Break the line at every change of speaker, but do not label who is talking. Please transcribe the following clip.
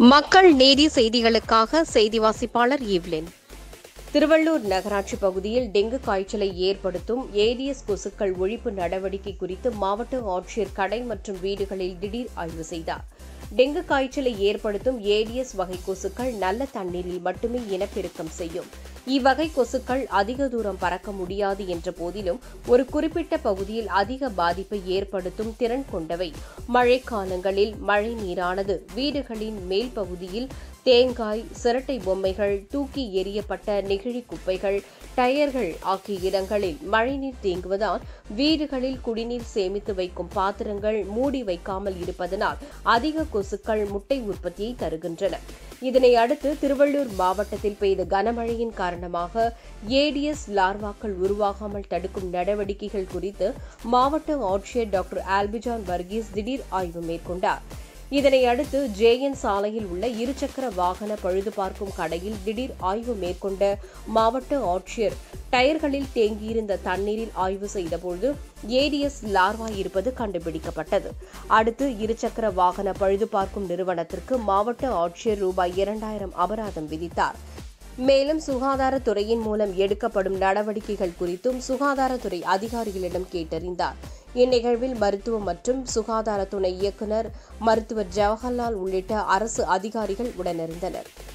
மக்கள் நீதி செய்திகளுக்காக செய்தி வாசிப்பாளர் ஈவ்லின் திருவள்ளூர் நகராட்சி பகுதியில் டெங்கு காய்ச்சலை ஏற்படுத்தும் ஏடிஎஸ் கொசுக்கள் ஒழிப்பு நடவடிக்கை குறித்து மாவட்ட ஆட்சியர் கடை மற்றும் வீடுகளில் திடீர் ஆய்வு செய்தார் டெங்கு காய்ச்சலை ஏற்படுத்தும் ஏடிஎஸ் வகை கொசுக்கள் நல்ல தண்ணீரில் மட்டுமே இனப்பெருக்கம் செய்யும் இவ்வகை கொசுக்கள் அதிக தூரம் பறக்க முடியாது என்ற போதிலும் ஒரு குறிப்பிட்ட பகுதியில் அதிக பாதிப்பை ஏற்படுத்தும் திறன் கொண்டவை மழைக்காலங்களில் மழை நீரானது வீடுகளின் மேல் பகுதியில் தேங்காய் சிரட்டை பொம்மைகள் தூக்கி எறியப்பட்ட நெகிழி குப்பைகள் டயர்கள் ஆகிய இடங்களில் மழைநீர் தேங்குவதால் வீடுகளில் குடிநீர் சேமித்து வைக்கும் பாத்திரங்கள் மூடி வைக்காமல் இருப்பதனால் அதிக கொசுக்கள் முட்டை உற்பத்தியை தருகின்றன இதனை அடுத்து திருவள்ளூர் மாவட்டத்தில் பெய்த கனமழையின் காரணமாக ஏடிஎஸ் லார்வாக்கள் உருவாகாமல் தடுக்கும் நடவடிக்கைகள் குறித்து மாவட்ட ஆட்சியர் டாக்டர் ஆல்பிஜான் வர்கீஸ் திடீர் ஆய்வு மேற்கொண்டார் இதனை அடுத்து ஜேஎன் சாலையில் உள்ள இருசக்கர வாகன பழுது பார்க்கும் கடையில் திடீர் ஆய்வு மேற்கொண்ட மாவட்ட ஆட்சியர் டயர்களில் தேங்கியிருந்த தண்ணீரில் ஆய்வு செய்தபோது ஏடிஎஸ் லார்வா இருப்பது கண்டுபிடிக்கப்பட்டது அடுத்து இருசக்கர வாகன பழுது பார்க்கும் நிறுவனத்திற்கு மாவட்ட ஆட்சியர் ரூபாய் இரண்டாயிரம் அபராதம் விதித்தார் மேலும் சுகாதாரத்துறையின் மூலம் எடுக்கப்படும் நடவடிக்கைகள் குறித்தும் சுகாதாரத்துறை அதிகாரிகளிடம் கேட்டறிந்தார் இந்நிகழ்வில் மருத்துவ மற்றும் சுகாதார துணை இயக்குநர் மருத்துவர் ஜவஹர்லால் உள்ளிட்ட அரசு அதிகாரிகள் உடனிருந்தனர்